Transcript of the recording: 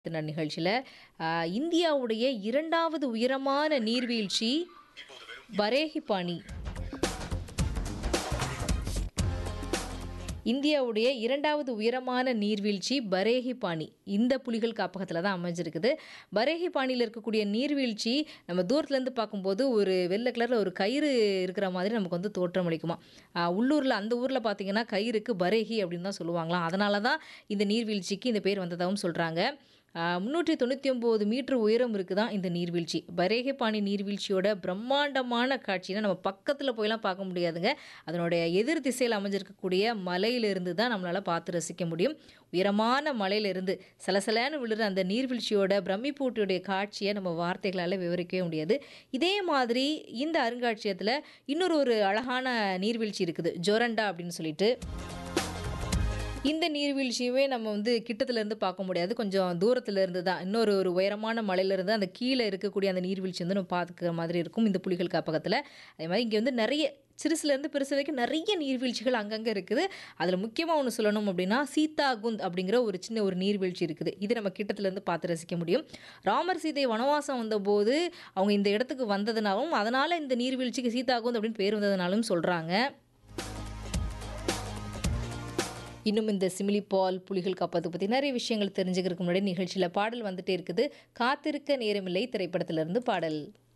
தின நிகழ்ச்சியில் இந்தியாவுடைய இரண்டாவது உயரமான நீர்வீழ்ச்சி பரேஹிபானி இந்தியாவுடைய இரண்டாவது உயரமான நீர்வீழ்ச்சி பரேஹிபானி இந்த புலிகள் காப்பகத்தில் தான் அமைஞ்சிருக்குது பரேஹிபானியில் இருக்கக்கூடிய நீர்வீழ்ச்சி நம்ம தூரத்துலேருந்து பார்க்கும்போது ஒரு வெள்ளை கலரில் ஒரு கயிறு இருக்கிற மாதிரி நமக்கு வந்து தோற்றம் அளிக்குமா ஆஹ் உள்ளூரில் அந்த ஊரில் பார்த்தீங்கன்னா கயிறுக்கு பரேஹி அப்படின்னு தான் சொல்லுவாங்களாம் அதனால தான் இந்த நீர்வீழ்ச்சிக்கு இந்த பேர் வந்ததாகவும் சொல்கிறாங்க முந்நூற்றி தொண்ணூற்றி ஒம்பது மீட்டர் உயரம் இருக்குதான் இந்த நீர்வீழ்ச்சி பரேகபாணி நீர்வீழ்ச்சியோட பிரம்மாண்டமான காட்சினா நம்ம பக்கத்தில் போயெல்லாம் பார்க்க முடியாதுங்க அதனுடைய எதிர் திசையில் அமைஞ்சிருக்கக்கூடிய மலையிலிருந்து தான் நம்மளால் பார்த்து ரசிக்க முடியும் உயரமான மலையிலிருந்து சலசலன்னு விழுற அந்த நீர்வீழ்ச்சியோட பிரமிப்பூட்டியுடைய காட்சியை நம்ம வார்த்தைகளால் விவரிக்கவே முடியாது இதே மாதிரி இந்த அருங்காட்சியகத்தில் இன்னொரு ஒரு அழகான நீர்வீழ்ச்சி இருக்குது ஜொரண்டா அப்படின்னு சொல்லிட்டு இந்த நீர்வீழ்ச்சியுமே நம்ம வந்து கிட்டத்துலேருந்து பார்க்க முடியாது கொஞ்சம் தூரத்துல இருந்து தான் இன்னொரு ஒரு உயரமான மலையிலேருந்து அந்த கீழே இருக்கக்கூடிய அந்த நீர்வீழ்ச்சி வந்து நம்ம பார்த்துக்கிற மாதிரி இருக்கும் இந்த புலிகள் காப்பகத்தில் அதே மாதிரி இங்கே வந்து நிறைய சிறுசுலேருந்து பெருசு வரைக்கும் நிறைய நீர்வீழ்ச்சிகள் அங்கங்கே இருக்குது அதில் முக்கியமாக ஒன்று சொல்லணும் அப்படின்னா சீதாகுந்த் அப்படிங்கிற ஒரு சின்ன ஒரு நீர்வீழ்ச்சி இருக்குது இது நம்ம கிட்டத்துலேருந்து பார்த்து ரசிக்க முடியும் ராமர் சீதை வனவாசம் வந்தபோது அவங்க இந்த இடத்துக்கு வந்ததுனாலும் அதனால் இந்த நீர்வீழ்ச்சிக்கு சீதாகுந்த் அப்படின்னு பேர் வந்ததுனாலும் சொல்கிறாங்க இன்னும் இந்த சிமிலி பால் புலிகள் காப்பது பற்றி நிறைய விஷயங்கள் தெரிஞ்சுக்கிறதுக்கு முன்னாடி நிகழ்ச்சியில் பாடல் வந்துட்டே இருக்குது காத்திருக்க நேரமில்லை திரைப்படத்திலிருந்து பாடல்